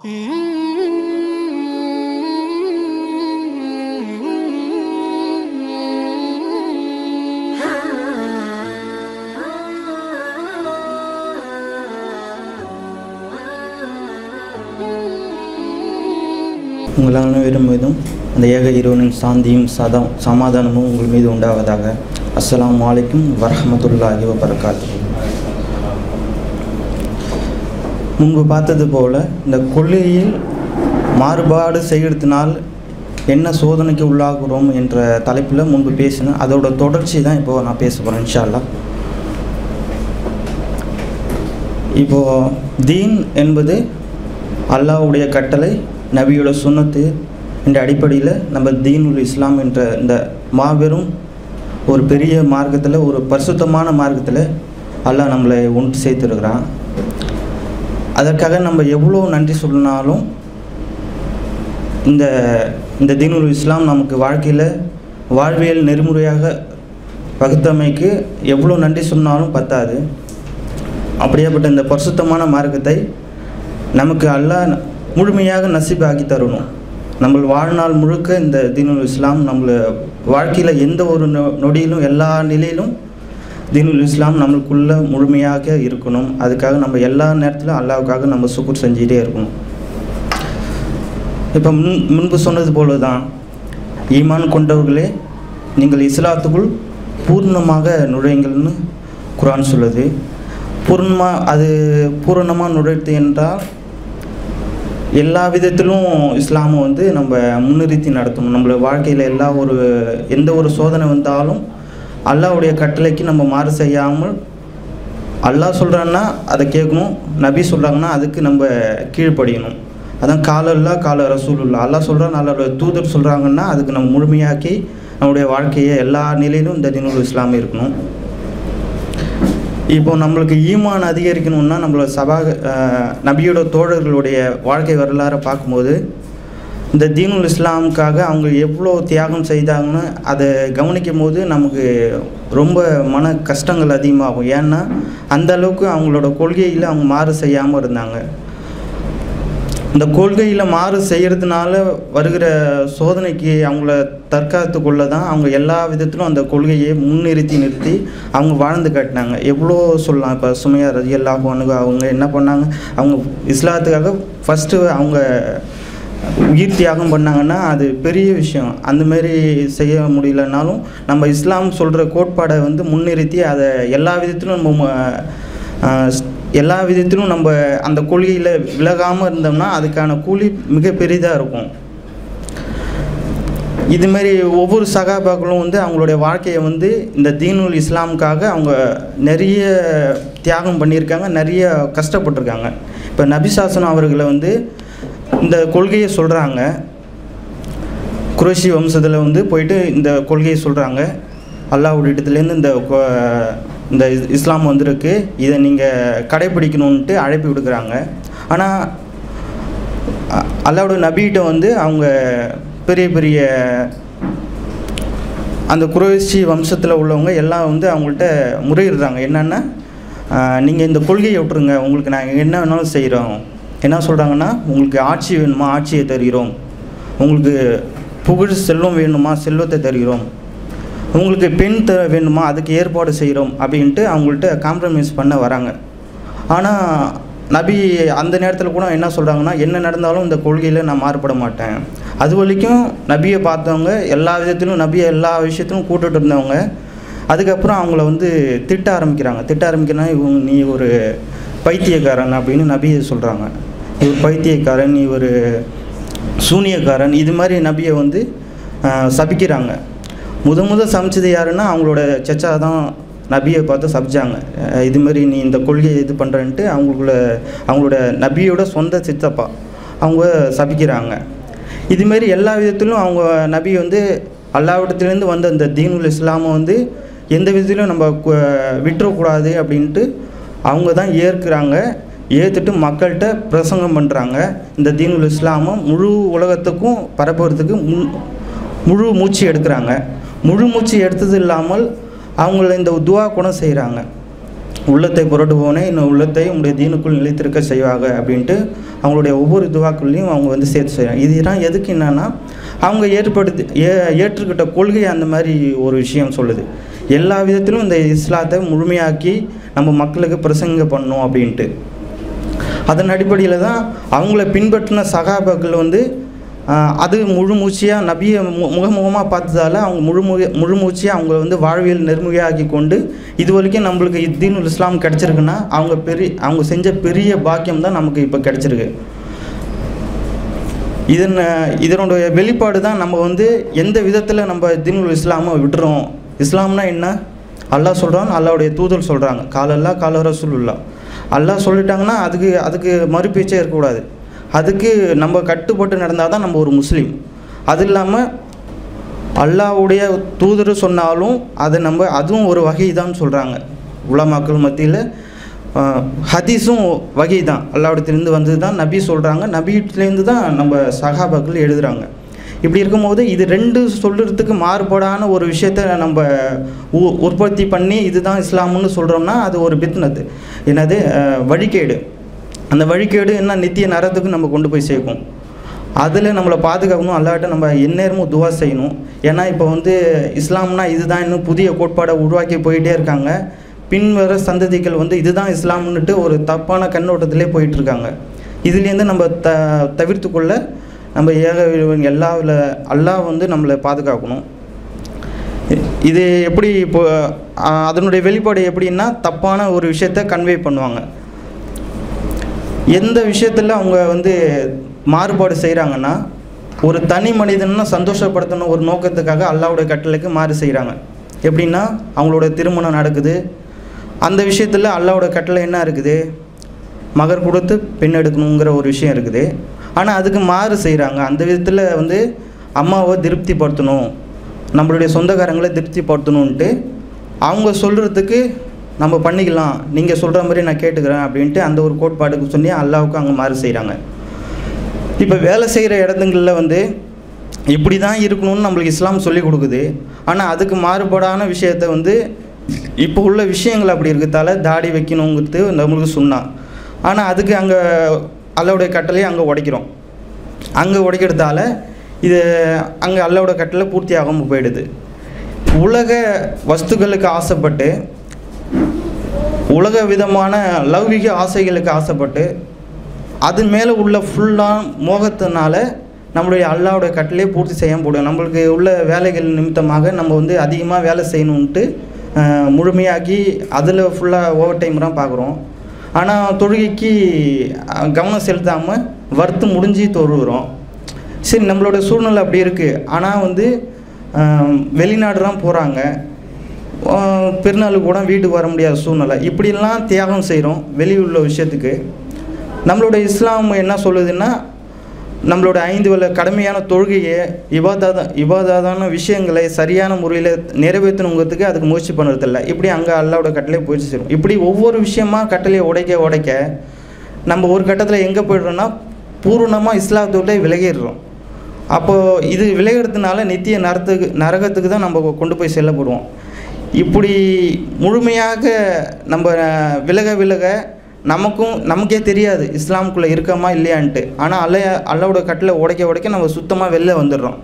உங்கள் அனைவரும் மீதும் அந்த ஏக இறைவனின் சாந்தியும் சதா சமாதானமும் உங்கள் மீது உண்டாவதாக அஸ்ஸலாமு அலைக்கும் வரஹ்மத்துல்லாஹி வபரகாத்துஹு முன்பு பார்த்தது போல இந்த கொள்கையில் மாறுபாடு செய்கிறதுனால் என்ன சோதனைக்கு உள்ளாகிறோம் என்ற தலைப்பில் முன்பு பேசினேன் அதோட தொடர்ச்சி தான் இப்போ நான் பேச போகிறேன் இன்ஷா அல்லாஹ் இப்போது தீன் என்பது அல்லாஹ்வுடைய கட்டளை நபியோட சுன்னத்து என்ற அடிப்படையில் நம்ம தீனுல் இஸ்லாம் என்ற இந்த மாபெரும் ஒரு பெரிய மார்க்கத்தில் ஒரு பரிசுத்தமான மார்க்கத்தில் அல்லாஹ் நம்மளை ஒன்று சேர்த்துருக்கிறான் அதற்காக நம்ம எவ்வளோ நன்றி சொன்னாலும் இந்த இந்த தீனுல் இஸ்லாம் நமக்கு வாழ்க்கையில் வாழ்வியல் நெறிமுறையாக வகுத்தமைக்கு எவ்வளோ நன்றி சொன்னாலும் பத்தாது அப்படியேப்பட்ட இந்த பரிசுத்தமான மார்க்கத்தை நமக்கு அல்லாஹ் முழுமையாக நசீபாக்கி தரணும் நம்ம வாழ்நாள் முழுக்க இந்த தீனுல் இஸ்லாம் நம்மளை வாழ்க்கையில் எந்த ஒரு நொ நொடியிலும் எல்லா நிலையிலும் தீனுல் இஸ்லாம் நம்மளுக்குள்ள முழுமையாக இருக்கணும் அதுக்காக நம்ம எல்லா நேரத்திலும் அல்லாவுக்காக நம்ம சுக்குர் செஞ்சுக்கிட்டே இருக்கணும் இப்போ முன் முன்பு சொன்னது போல தான் ஈமான் கொண்டவர்களே நீங்கள் இஸ்லாத்துக்குள் பூர்ணமாக நுழையுங்கள்னு குரான் சொல்லுது பூர்ணமாக அது பூரணமாக நுழைத்து என்றால் எல்லா விதத்திலும் இஸ்லாமை வந்து நம்ம முன்னிறுத்தி நடத்தணும் நம்மள வாழ்க்கையில் எல்லா ஒரு எந்த ஒரு சோதனை வந்தாலும் அல்லாஹ்வுடைய கட்டளைக்கு நம்ம மாறு செய்யாமல் அல்லாஹ் சொல்கிறான்னா அதை கேட்கணும் நபி சொல்கிறாங்கன்னா அதுக்கு நம்ம கீழ்ப்படியணும் அதான் கால அல்லா கால ரசூலுல்லா அல்லாஹ் சொல்கிறான் அல்லோட தூதர் சொல்கிறாங்கன்னா அதுக்கு நம்ம முழுமையாக்கி நம்முடைய வாழ்க்கையை எல்லா நிலையிலும் இந்த தினுல் இஸ்லாம் இருக்கணும் இப்போ நம்மளுக்கு ஈமான் அதிகரிக்கணும்னா நம்மளோட சபா அஹ், நபியோட தோழர்களுடைய வாழ்க்கை வரலாறை பார்க்கும்போது இந்த தீனுல் இஸ்லாமுக்காக அவங்க எவ்வளோ தியாகம் செய்தாங்கன்னு அதை கவனிக்கும் போது நமக்கு ரொம்ப மன கஷ்டங்கள் அதிகமாகும் ஏன்னா அந்த அளவுக்கு அவங்களோட கொள்கையில் அவங்க மாறு செய்யாமல் இருந்தாங்க இந்த கொள்கையில் மாறு செய்கிறதுனால வருகிற சோதனைக்கு அவங்கள தற்காத்து கொள்ள தான் அவங்க எல்லா விதத்திலும் அந்த கொள்கையை முன்னிறுத்தி நிறுத்தி அவங்க வாழ்ந்து காட்டினாங்க எவ்வளோ சொல்லலாம் இப்போ சுமையா ரதி எல்லாகும் அணுக அவங்க என்ன பண்ணாங்க அவங்க இஸ்லாத்துக்காக ஃபஸ்ட்டு அவங்க உயிர் தியாகம் பண்ணாங்கன்னா அது பெரிய விஷயம் அந்த மாதிரி செய்ய முடியலனாலும் நம்ம இஸ்லாம் சொல்கிற கோட்பாடை வந்து முன்னிறுத்தி அதை எல்லா விதத்திலும் நம்ம ம- ஆஹ் எல்லா விதத்திலும் நம்ம அந்த கொள்கையில் விலகாமல் இருந்தோம்னா அதுக்கான கூலி மிக பெரிதாக இருக்கும் இது மாதிரி ஒவ்வொரு சகாபாக்களும் வந்து அவங்களுடைய வாழ்க்கையை வந்து இந்த தீனுல் இஸ்லாமுக்காக அவங்க நிறைய தியாகம் பண்ணியிருக்காங்க நிறைய கஷ்டப்பட்டிருக்காங்க இப்போ நபிசாசனம் அவர்களை வந்து இந்த கொள்கையை சொல்கிறாங்க குரேஷி வம்சத்தில் வந்து போயிட்டு இந்த கொள்கையை சொல்கிறாங்க அல்லாஹ்வுடைய இடத்துலேருந்து இந்த கொ- இந்த இஸ்- இஸ்லாம் வந்திருக்கு இதை நீங்கள் கடைப்பிடிக்கணுன்ட்டு அழைப்பு விடுக்கிறாங்க ஆனால் அல்லாஹ்வுடைய நபிகிட்ட வந்து அவங்க பெரிய பெரிய அந்த குரேஷி வம்சத்தில் உள்ளவங்க எல்லாம் வந்து அவங்கள்ட்ட முறையிடுறாங்க என்னென்னா நீங்கள் இந்த கொள்கையை விட்டுருங்க உங்களுக்கு நாங்கள் என்ன வேணாலும் செய்கிறோம் என்ன சொல்கிறாங்கன்னா உங்களுக்கு ஆட்சி வேணுமா ஆட்சியை தருகிறோம் உங்களுக்கு புகழ் செல்வம் வேணுமா செல்வத்தை தருகிறோம் உங்களுக்கு பெண் த வேணுமா அதுக்கு ஏற்பாடு செய்கிறோம் அப்படின்ட்டு அவங்கள்ட்ட காம்ப்ரமைஸ் பண்ண வராங்க ஆனால் நபி அந்த நேரத்தில் கூட என்ன சொல்கிறாங்கன்னா என்ன நடந்தாலும் இந்த கொள்கையில் நான் மாறுபட மாட்டேன் அது வரைக்கும் நபியை பார்த்தவங்க எல்லா விதத்திலும் நபியை எல்லா விஷயத்திலும் கூட்டுட்டு இருந்தவங்க அதுக்கப்புறம் அவங்கள வந்து திட்ட ஆரம்பிக்கிறாங்க திட்ட ஆரம்பிக்கிறனா இவங்க நீ ஒரு பைத்தியக்காரன் அப்படின்னு நபியை சொல்கிறாங்க நீ ஒரு பைத்தியக்காரன் நீ ஒரு சூனியக்காரன் இது மாதிரி நபியை வந்து ஆஹ், சபிக்கிறாங்க முத முத சமைச்சது யாருன்னா அவங்களோட சச்சா தான் நபியை பார்த்து சபிச்சாங்க அஹ் இது மாதிரி நீ இந்த கொள்கையை இது பண்ணுறன்ட்டு அவங்களுக்குள்ள அவங்களோட நபியோட சொந்த சித்தப்பா அவங்க சபிக்கிறாங்க இதுமாரி எல்லா விதத்திலும் அவங்க நபி வந்து அல்லாவிடத்துலேருந்து வந்த அந்த தீனுல் இஸ்லாமை வந்து எந்த விதத்திலும் நம்ம கு- விட்டுறக்கூடாது அப்படின்ட்டு அவங்க தான் ஏற்கிறாங்க ஏற்றுட்டு மக்கள்கிட்ட பிரசங்கம் பண்ணுறாங்க இந்த தீனுல் இஸ்லாமை முழு உலகத்துக்கும் பரப்புறதுக்கு முன் முழு மூச்சு எடுக்கிறாங்க முழு மூச்சு எடுத்தது இல்லாமல் அவங்கள இந்த துவா கூட செய்கிறாங்க உள்ளத்தை புரட்டுவோனே இன்னும் உள்ளத்தை உங்களுடைய தீனுக்குள் நிலைத்திருக்க செய்வாங்க அப்படின்ட்டு அவங்களுடைய ஒவ்வொரு துவாக்கள்லையும் அவங்க வந்து சேர்த்து செய்கிறாங்க இதுதான் எதுக்கு என்னன்னா அவங்க ஏற்படுத்தி ஏ ஏற்றுக்கிட்ட கொள்கை அந்த மாதிரி ஒரு விஷயம் சொல்லுது எல்லா விதத்திலும் இந்த இஸ்லாத்தை முழுமையாக்கி நம்ம மக்களுக்கு பிரசங்க பண்ணணும் அப்படின்ட்டு அதன் அடிப்படையில் தான் அவங்கள பின்பற்றின சகாபாக்கள் வந்து ஆஹ், அது முழு மூச்சியாக நபியை மு முகமுகமாக பார்த்ததால அவங்க முழு முக முழு மூச்சியாக அவங்கள வந்து வாழ்வியல் நெருமுகையாக்கி கொண்டு இது வரைக்கும் நம்மளுக்கு இத்தீனுல் இஸ்லாம் கிடச்சிருக்குன்னா அவங்க பெரிய அவங்க செஞ்ச பெரிய பாக்கியம் தான் நமக்கு இப்போ கிடச்சிருக்கு இதன் இதனுடைய வெளிப்பாடு தான் நம்ம வந்து எந்த விதத்தில் நம்ம தீனுல் இஸ்லாமை விட்டுறோம் இஸ்லாம்னா என்ன அல்லாஹ் சொல்கிறான் அல்லாஹ்வுடைய தூதர் சொல்கிறாங்க காலல்லா கால ரசூலுல்லா அல்லாஹ் சொல்லிட்டாங்கன்னா அதுக்கு அதுக்கு மறுபேச்சே இருக்கக்கூடாது அதுக்கு நம்ம கட்டுப்பட்டு நடந்தால் தான் நம்ம ஒரு முஸ்லீம் அது இல்லாமல் அல்லாஹ்வுடைய தூதர் சொன்னாலும் அதை நம்ம அதுவும் ஒரு வகை தான் சொல்கிறாங்க உலமாக்கள் மத்தியில் ஆஹ், ஹதீஸும் வகை தான் அல்லாவிடத்துலேருந்து வந்தது தான் நபி சொல்கிறாங்க நபியிலேருந்து தான் நம்ம சகாபாக்கள் எழுதுகிறாங்க இப்படி இருக்கும்போது இது ரெண்டு சொல்கிறதுக்கு மாறுபாடான ஒரு விஷயத்த நம்ம உ- உற்பத்தி பண்ணி இதுதான் இஸ்லாம்னு சொல்கிறோம்னா அது ஒரு பித்னத்து என்னது ஆஹ், வழிகேடு அந்த வழிகேடு என்ன நித்திய நரத்துக்கு நம்ம கொண்டு போய் சேர்க்கும் அதில் நம்மளை பாதுகாக்கணும் அல்லாட்ட நம்ம எந்நேரமும் துவா செய்யணும் ஏன்னா இப்போ வந்து இஸ்லாம்னா இதுதான் இன்னும் புதிய கோட்பாடை உருவாக்கி போயிட்டே இருக்காங்க பின்வர சந்ததிகள் வந்து இதுதான் இஸ்லாம்னுட்டு ஒரு தப்பான கண்ணோட்டத்திலே போயிட்டு இருக்காங்க இதுலேருந்து நம்ம த தவிர்த்து கொள்ள நம்ம ஏக இறைவன் எல்லா அல்லாஹ் வந்து நம்மளை பாதுகாக்கணும் இ- இது எப்படி இப்போ ஆ, அதனுடைய வெளிப்பாடு எப்படின்னா தப்பான ஒரு விஷயத்த கன்வே பண்ணுவாங்க எந்த விஷயத்தில் அவங்க வந்து மாறுபாடு செய்கிறாங்கன்னா ஒரு தனி மனிதனை சந்தோஷப்படுத்தணும் ஒரு நோக்கத்துக்காக அல்லாவுடைய கட்டளைக்கு மாறு செய்கிறாங்க எப்படின்னா அவங்களோட திருமணம் நடக்குது அந்த விஷயத்தில் அல்லாவோட கட்டளை என்ன இருக்குது மகர் கொடுத்து பெண் எடுக்கணுங்கிற ஒரு விஷயம் இருக்குது ஆனால் அதுக்கு மாறு செய்கிறாங்க அந்த விதத்தில் வந்து அம்மாவை திருப்திப்படுத்தணும் நம்மளுடைய சொந்தக்காரங்களை திருப்திப்படுத்தணுன்ட்டு அவங்க சொல்கிறதுக்கு நம்ம பண்ணிக்கலாம் நீங்கள் சொல்கிற மாதிரி நான் கேட்டுக்கிறேன் அப்படின்ட்டு அந்த ஒரு கோட்பாடுக்கு சொல்லி அல்லாவுக்கு அங்கே மாறு செய்கிறாங்க இப்போ வேலை செய்கிற இடத்துங்களில் வந்து இப்படி தான் இருக்கணும்னு நம்மளுக்கு இஸ்லாம் சொல்லி கொடுக்குது ஆனால் அதுக்கு மாறுபாடான விஷயத்த வந்து இப்போ உள்ள விஷயங்கள் அப்படி இருக்கிறதால தாடி வைக்கணுங்கிறது நம்மளுக்கு சொன்னான் ஆனால் அதுக்கு அங்கே அல்லாவுடைய கட்டளையை அங்கே உடைக்கிறோம் அங்கே உடைக்கிறதால இது அங்கே அல்லாவோட கட்டளை பூர்த்தி ஆகாமல் போயிடுது உலக வஸ்துக்களுக்கு ஆசைப்பட்டு உலக விதமான லௌகிக ஆசைகளுக்கு ஆசைப்பட்டு அது மேலே உள்ள ஃபுல்லாக மோகத்தினால நம்மளுடைய அல்லாவோட கட்டளையே பூர்த்தி செய்ய முடியும் நம்மளுக்கு உள்ள வேலைகள் நிமித்தமாக நம்ம வந்து அதிகமாக வேலை செய்யணுன்ட்டு அஹ், முழுமையாக்கி அதில் ஃபுல்லாக ஓவர் டைம் தான் பார்க்குறோம் ஆனால் தொழுகைக்கு அஹ், கவனம் செலுத்தாமல் வறுத்து முடிஞ்சு தொழுகிறோம் சரி நம்மளோட சூழ்நிலை அப்படி இருக்குது ஆனால் வந்து அஹ், வெளிநாடுலாம் போகிறாங்க பெருநாளுக்கு கூட வீட்டுக்கு வர முடியாத சூழ்நிலை இப்படிலாம் தியாகம் செய்கிறோம் வெளியுள்ள விஷயத்துக்கு நம்மளோட இஸ்லாம் என்ன சொல்லுதுன்னா நம்மளோட ஐந்து வேளை கடமையான தொழுகையை இவாதாத இவாதாதான விஷயங்களை சரியான முறையில் நிறைவேற்றணுங்கிறதுக்கு அதுக்கு முயற்சி பண்ணுறதில்ல இப்படி அங்கே அல்லாவோட கட்டளையை முயற்சி செய்கிறோம் இப்படி ஒவ்வொரு விஷயமா கட்டளையை உடைக்க உடைக்க நம்ம ஒரு கட்டத்தில் எங்கே போய்டுறோம்னா பூர்ணமாக இஸ்லாத்தோட விலகிடுறோம் அப்போது இது விலகிறதுனால நித்திய நரத்துக்கு நரகத்துக்கு தான் நம்ம கொண்டு போய் செல்லப்படுவோம் இப்படி முழுமையாக நம்ம விலக விலக நமக்கும் நமக்கே தெரியாது இஸ்லாமுக்குள்ளே இருக்கமா இல்லையான்ட்டு ஆனால் அல்ல அல்லாவோட கட்டில் உடைக்க உடைக்க நம்ம சுத்தமாக வெளில வந்துடுறோம்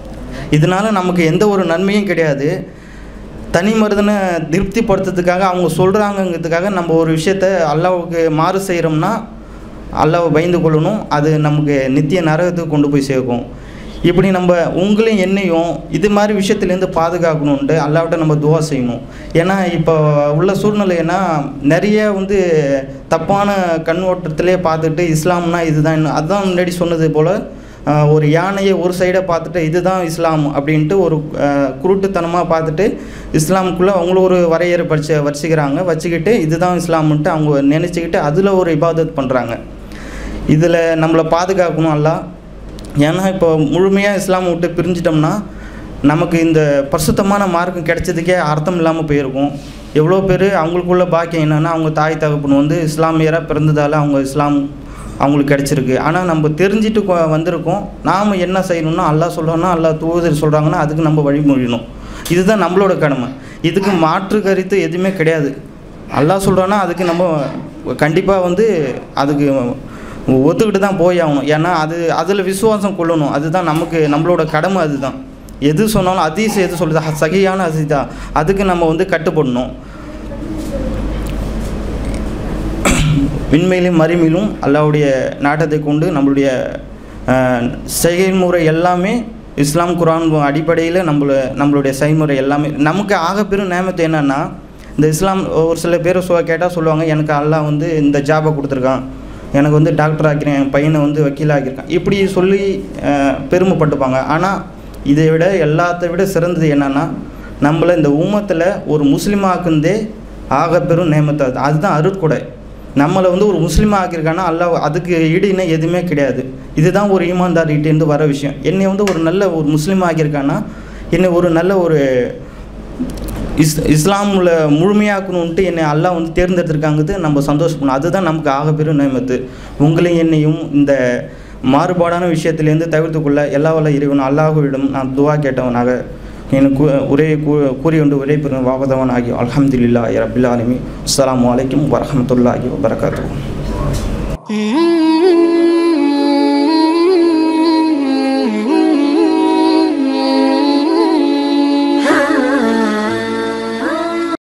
இதனால நமக்கு எந்த ஒரு நன்மையும் கிடையாது தனி மருதனை திருப்திப்படுத்துறதுக்காக அவங்க சொல்கிறாங்கங்கிறதுக்காக நம்ம ஒரு விஷயத்த அல்லாவுக்கு மாறு செய்கிறோம்னா அல்லாவை பயந்து கொள்ளணும் அது நமக்கு நித்திய நரகத்துக்கு கொண்டு போய் சேர்க்கும் இப்படி நம்ம உங்களையும் என்னையும் இது மாதிரி விஷயத்துலேருந்து பாதுகாக்கணுன்ட்டு அல்லாவிட்ட நம்ம துவா செய்யணும் ஏன்னா இப்போ உள்ள சூழ்நிலைன்னா நிறைய வந்து தப்பான கண்ணோட்டத்திலே பார்த்துட்டு இஸ்லாம்னா இதுதான் இன்னும் அதுதான் முன்னாடி சொன்னது போல் ஆஹ், ஒரு யானையை ஒரு சைடை பார்த்துட்டு இதுதான் இஸ்லாம் அப்படின்ட்டு ஒரு ஆஹ், குருட்டுத்தனமாக பார்த்துட்டு இஸ்லாமுக்குள்ளே அவங்களும் ஒரு வரையறை படிச்சு வச்சுக்கிறாங்க வச்சுக்கிட்டு இதுதான் இஸ்லாம்ன்ட்டு அவங்க நினச்சிக்கிட்டு அதில் ஒரு இபாதத் பண்ணுறாங்க இதில் நம்மளை பாதுகாக்கணும் அல்லாஹ் ஏன்னா இப்போ முழுமையாக இஸ்லாம் விட்டு பிரிஞ்சிட்டோம்னா நமக்கு இந்த பரிசுத்தமான மார்க்கம் கிடைச்சதுக்கே அர்த்தம் இல்லாமல் போயிருக்கும் எவ்வளோ பேர் அவங்களுக்குள்ள பாக்கியம் என்னென்னா அவங்க தாய் தகப்பன் வந்து இஸ்லாமியராக பிறந்ததால் அவங்க இஸ்லாம் அவங்களுக்கு கிடச்சிருக்கு ஆனால் நம்ம தெரிஞ்சுட்டு கொ- வந்திருக்கோம் நாம் என்ன செய்யணும்னா அல்லாஹ் சொல்கிறோன்னா அல்லாஹ் தூதர் சொல்கிறாங்கன்னா அதுக்கு நம்ம வழிமொழியணும் இதுதான் நம்மளோட கடமை இதுக்கு மாற்று கருத்து எதுவுமே கிடையாது அல்லாஹ் சொல்கிறான்னா அதுக்கு நம்ம கண்டிப்பாக வந்து அதுக்கு ஒத்துக்கிட்டு தான் போய் ஆகணும் ஏன்னா அது அதில் விசுவாசம் கொள்ளணும் அதுதான் நமக்கு நம்மளோட கடமை அதுதான் எது சொன்னாலும் அதீஸ் எது சொல்லுது அ- சகியான அசிதா அதுக்கு நம்ம வந்து கட்டுப்படணும் விண்மையிலும் மறுமையிலும் அல்லாவுடைய நாட்டத்தை கொண்டு நம்மளுடைய அஹ், செயல்முறை எல்லாமே இஸ்லாம் குரான் அடிப்படையில் நம்மள நம்மளுடைய செயல்முறை எல்லாமே நமக்கு ஆகப்பெரும் நேமத்து என்னன்னா இந்த இஸ்லாம் ஒரு சில பேர் சொ கேட்டால் சொல்லுவாங்க எனக்கு அல்லாஹ் வந்து இந்த ஜாபை கொடுத்துருக்கான் எனக்கு வந்து டாக்டர் ஆக்கிறேன் என் பையனை வந்து வக்கீல் ஆக்கியிருக்கான் இப்படி சொல்லி அஹ், பெருமைப்பட்டுப்பாங்க ஆனால் இதை விட எல்லாத்தை விட சிறந்தது என்னன்னா நம்மளை இந்த உம்மத்தில் ஒரு முஸ்லீமாக்குந்தே ஆகப்பெரும் நேமத்தை அது அதுதான் அருட்கொடை நம்மளை வந்து ஒரு முஸ்லீமாக ஆக்கியிருக்கானா அல்லாஹ் அதுக்கு ஈடு இணை எதுவுமே கிடையாது இதுதான் ஒரு ஈமான்தார்கிட்டேருந்து வர விஷயம் என்னை வந்து ஒரு நல்ல ஒரு முஸ்லீம் ஆக்கியிருக்கானா என்னை ஒரு நல்ல ஒரு இஸ் இஸ்லாமில் முழுமையாக்கணுன்ட்டு என்னை அல்லாஹ் வந்து தேர்ந்தெடுத்திருக்காங்கிறது நம்ம சந்தோஷப்படணும் அதுதான் நமக்கு ஆகப்பெரும் நேமத்து உங்களையும் என்னையும் இந்த மாறுபாடான விஷயத்திலேருந்து தவிர்த்து கொள்ள எல்லா வல்ல இறைவன் அல்லாஹுவிடம் நான் துவா கேட்டவனாக எனக்கு உரை கூ- கூறி கொண்டு உரை பெறும் வாகதவன் ஆகி அல்ஹம்துலில்லாஹி ரபில் ஆலமி அஸ்ஸலாமு அலைக்கும் வரஹ்மத்துல்லாஹி வபரகாத்துஹு Mm-hmm.